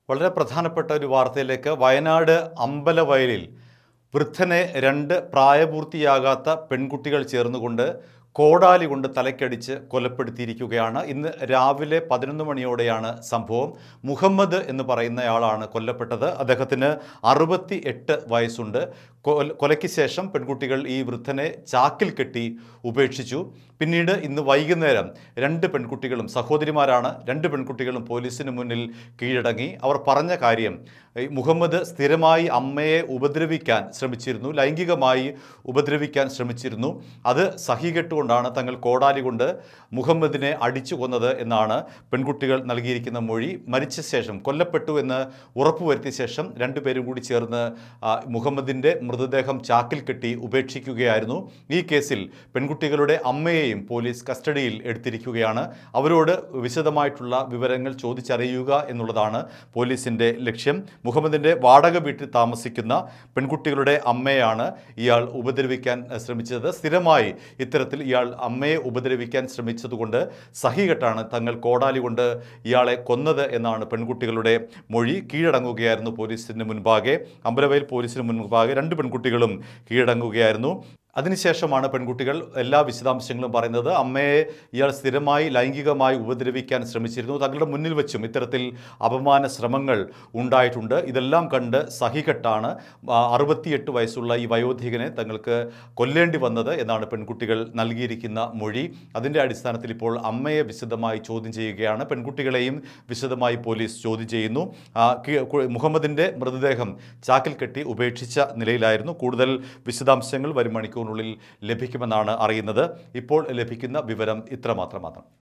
വളരെ പ്രധാനപ്പെട്ട ഒരു വാർത്തയിലേക്ക് വയനാട് അമ്പലവയലിൽ വൃദ്ധനെ രണ്ട് പ്രായപൂർത്തിയാകാത്ത പെൺകുട്ടികൾ ചേർന്നുകൊണ്ട് കോടാലി കൊണ്ട് തലക്കടിച്ച് കൊലപ്പെടുത്തിയിരിക്കുകയാണ് ഇന്ന് രാവിലെ പതിനൊന്ന് മണിയോടെയാണ് സംഭവം മുഹമ്മദ് എന്ന് പറയുന്നയാളാണ് കൊല്ലപ്പെട്ടത് അദ്ദേഹത്തിന് അറുപത്തി എട്ട് വയസ്സുണ്ട് കൊല- കൊലയ്ക്ക് ശേഷം പെൺകുട്ടികൾ ഈ വൃദ്ധനെ ചാക്കിൽ കെട്ടി ഉപേക്ഷിച്ചു പിന്നീട് ഇന്ന് വൈകുന്നേരം രണ്ട് പെൺകുട്ടികളും സഹോദരിമാരാണ് രണ്ട് പെൺകുട്ടികളും പോലീസിന് മുന്നിൽ കീഴടങ്ങി അവർ പറഞ്ഞ കാര്യം ഈ മുഹമ്മദ് സ്ഥിരമായി അമ്മയെ ഉപദ്രവിക്കാൻ ശ്രമിച്ചിരുന്നു ലൈംഗികമായി ഉപദ്രവിക്കാൻ ശ്രമിച്ചിരുന്നു അത് സഹികെട്ടുകൊണ്ടാണ് തങ്ങൾ കോടാലി കൊണ്ട് മുഹമ്മദിനെ അടിച്ചു കൊന്നത് എന്നാണ് പെൺകുട്ടികൾ നൽകിയിരിക്കുന്ന മൊഴി മരിച്ച ശേഷം കൊല്ലപ്പെട്ടു എന്ന് ഉറപ്പുവരുത്തിയ ശേഷം രണ്ടുപേരും കൂടി ചേർന്ന് ആ, മുഹമ്മദിൻ്റെ മൃതദേഹം ചാക്കിൽ കെട്ടി ഉപേക്ഷിക്കുകയായിരുന്നു ഈ കേസിൽ പെൺകുട്ടികളുടെ അമ്മയെയും പോലീസ് കസ്റ്റഡിയിൽ എടുത്തിരിക്കുകയാണ് അവരോട് വിശദമായിട്ടുള്ള വിവരങ്ങൾ ചോദിച്ചറിയുക എന്നുള്ളതാണ് പോലീസിൻ്റെ ലക്ഷ്യം മുഹമ്മദിൻ്റെ വാടക വീട്ടിൽ താമസിക്കുന്ന പെൺകുട്ടികളുടെ അമ്മയാണ് ഇയാൾ ഉപദ്രവിക്കാൻ എഹ്, ശ്രമിച്ചത് സ്ഥിരമായി ഇത്തരത്തിൽ ഇയാൾ അമ്മയെ ഉപദ്രവിക്കാൻ ശ്രമിച്ചതുകൊണ്ട് സഹികെട്ടാണ് തങ്ങൾ കോടാലി കൊണ്ട് ഇയാളെ കൊന്നത് എന്നാണ് പെൺകുട്ടികളുടെ മൊഴി കീഴടങ്ങുകയായിരുന്നു പോലീസിന് മുൻപാകെ അമ്പലവയൽ പോലീസിന് മുൻപാകെ രണ്ട് പെൺകുട്ടികളും കീഴടങ്ങുകയായിരുന്നു അതിനുശേഷമാണ് പെൺകുട്ടികൾ എല്ലാ വിശദാംശങ്ങളും പറയുന്നത് അമ്മയെ ഇയാൾ സ്ഥിരമായി ലൈംഗികമായി ഉപദ്രവിക്കാൻ ശ്രമിച്ചിരുന്നു തങ്ങളുടെ മുന്നിൽ വെച്ചും ഇത്തരത്തിൽ അപമാന ശ്രമങ്ങൾ ഉണ്ടായിട്ടുണ്ട് ഇതെല്ലാം കണ്ട് സഹികെട്ടാണ് ആ, അറുപത്തിയെട്ട് വയസ്സുള്ള ഈ വയോധികനെ തങ്ങൾക്ക് കൊല്ലേണ്ടി വന്നത് എന്നാണ് പെൺകുട്ടികൾ നൽകിയിരിക്കുന്ന മൊഴി അതിൻ്റെ അടിസ്ഥാനത്തിൽ ഇപ്പോൾ അമ്മയെ വിശദമായി ചോദ്യം ചെയ്യുകയാണ് പെൺകുട്ടികളെയും വിശദമായി പോലീസ് ചോദ്യം ചെയ്യുന്നു ആ, കി- കു- മുഹമ്മദിൻ്റെ മൃതദേഹം ചാക്കിൽ കെട്ടി ഉപേക്ഷിച്ച നിലയിലായിരുന്നു കൂടുതൽ വിശദാംശങ്ങൾ വരും മണിക്കൂറിനുള്ളിൽ ലഭിക്കുമെന്നാണ് അറിയുന്നത് ഇപ്പോൾ ലഭിക്കുന്ന വിവരം ഇത്രമാത്രമാണ്